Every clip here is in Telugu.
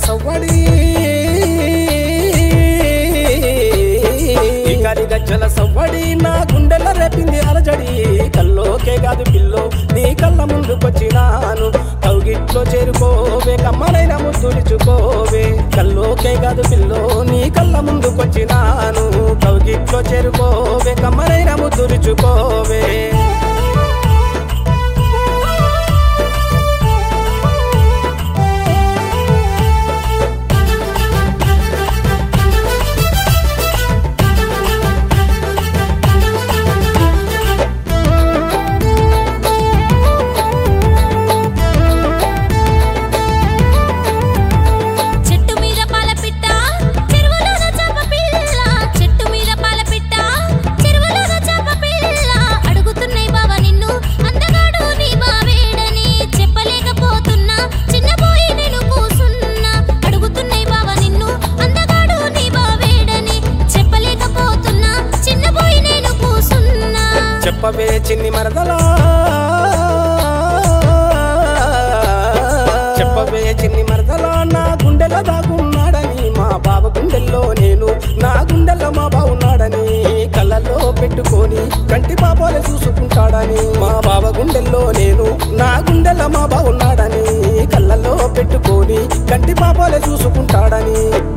సవ్వడి ఈ గాలి గజ్జల సవ్వడి నా గుండెల రేపింది అలజడి కల్లోకే కాదు పిల్లో నీ కళ్ళ ముందుకొచ్చినాను కౌగిట్లో చేరుకోవే కమ్మనైన ముద్దులుచుకోవే కల్లోకే కాదు పిల్లో నీ కళ్ళ ముందుకొచ్చినాను కౌగిట్లో చేరుకోవే కమ్మనైన ముద్దులుచుకోవే చెట్టు మీద పాల పిట్ట చెరువులోన చేప పిల్ల చెట్టు మీద పాల పిట్ట చెరువులోన చేప పిల్ల అడుగుతున్నాయి బావా నిన్ను అందగాడు నీ బావేడని చెప్పలేకపోతున్నా చిన్నపోయి నేను కూసున్నా అడుగుతున్నాయి బావా నిన్ను అందగాడు నీ బావేడని చెప్పలేకపోతున్నా చిన్నపోయి నేను కూసున్నా చెప్పవే చిన్ని మరదలా చెప్పవే చిన్ని మరదలా నా గుండెలో దాగున్నాడని మా బావ గుండెల్లో నేను నా గుండెల్లో మా బావున్నాడని కళ్ళల్లో పెట్టుకొని కంటి పాపాలు చూసుకుంటాడని మా బావ గుండెల్లో నేను నా గుండెల్లో మా బావున్నాడని కళ్ళల్లో పెట్టుకొని కంటి పాపాలు చూసుకుంటాడని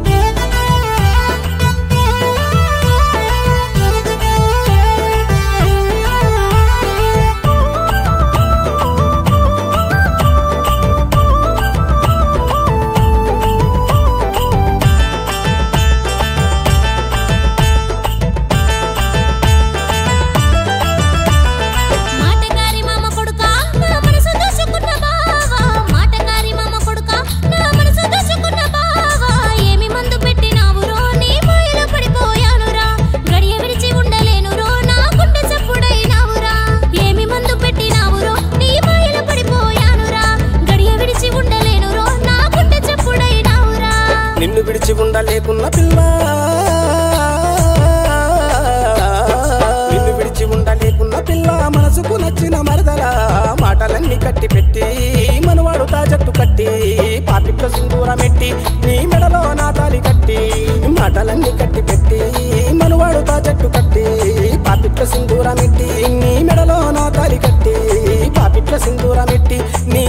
మాటగారి మామ కొడుకా నా మనసు దోచుకున్న బావా మాటగారి మామ కొడుకా నా మనసు దోచుకున్న బావా ఏమి మందు పెట్టినావురో నీ మాయలో పడిపోయానురా గడియ విడిచి ఉండలేనురో నా గుండె చప్పుడైనావురా ఏమి మందు పెట్టినావురో నీ మాయలో పడిపోయానురా గడియ విడిచి ఉండలేనురో నా గుండె చప్పుడైనావురా నిన్ను విడిచి ఉండలేకున్న పిల్ల నిన్ను విడిచి ఉండలేకున్న పిల్ల మనసుకు నచ్చిన మరదల మాటలన్నీ కట్టి పెట్టి మనవాడు తాజట్టు కట్టి పాపిట్లో సింధూరమెట్టి నీ మెడలో నా తాలి కట్టి మాటలన్నీ కట్టి పెట్టి మనవాడు తాజట్టు కట్టి పాపిట్లో సింధూరమెట్టి నీ మెడలో నా తాలి కట్టి పాపిట్లో సింధూరమెట్టి నీ